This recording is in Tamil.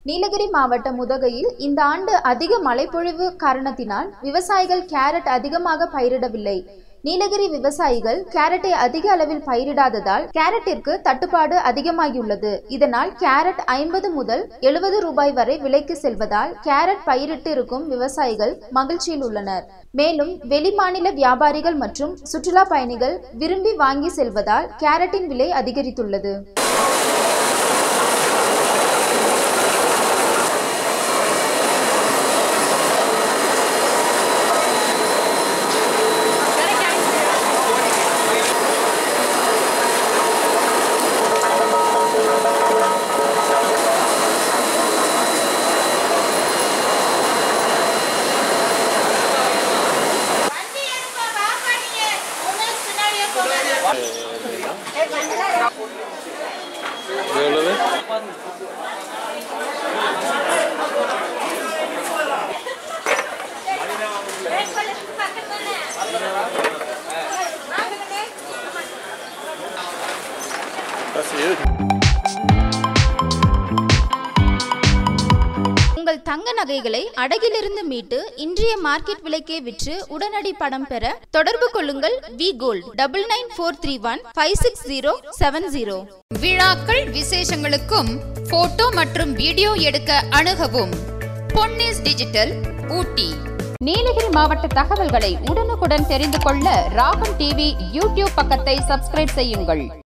நீலகிரி மாவட்டம் உதகையில் இந்த ஆண்டு அதிக மழைப்பொழிவு காரணத்தினால் விவசாயிகள் கேரட் அதிகமாக பயிரிடவில்லை நீலகிரி விவசாயிகள் கேரட்டை அதிக அளவில் பயிரிடாததால் கேரட்டிற்கு தட்டுப்பாடு அதிகமாகியுள்ளது இதனால் கேரட் ஐம்பது முதல் எழுபது ரூபாய் வரை விலைக்கு செல்வதால் கேரட் பயிரிட்டு இருக்கும் விவசாயிகள் மகிழ்ச்சியில் உள்ளனர் மேலும் வெளிமாநில வியாபாரிகள் மற்றும் சுற்றுலா பயணிகள் விரும்பி வாங்கி செல்வதால் கேரட்டின் விலை அதிகரித்துள்ளது வண்டி எடுப்பா வாப்பா நீங்க உங்களுக்கு பின்னாடியே போகாத இது எவ்வளவு பிரேக் பண்ணு பக்கத்துல வாங்கண்ணே காசு எதுக்கு உங்கள் தங்க நகைகளை அடகிலிருந்து மீட்டு இன்றைய மார்க்கெட் விலைக்கே விற்று உடனடி பணம் பெற தொடர்பு கொள்ளுங்கள் V gold double nine four three one five six zero seven zero விழாக்கள் விசேஷங்களுக்கும் போட்டோ மற்றும் வீடியோ எடுக்க அணுகவும் பொன்னிஸ் டிஜிட்டல் ஊட்டி நீலகிரி மாவட்ட தகவல்களை உடனுக்குடன் தெரிந்து கொள்ள ராகம் டிவி யூடியூப் பக்கத்தை சப்ஸ்கிரைப் செய்யுங்கள்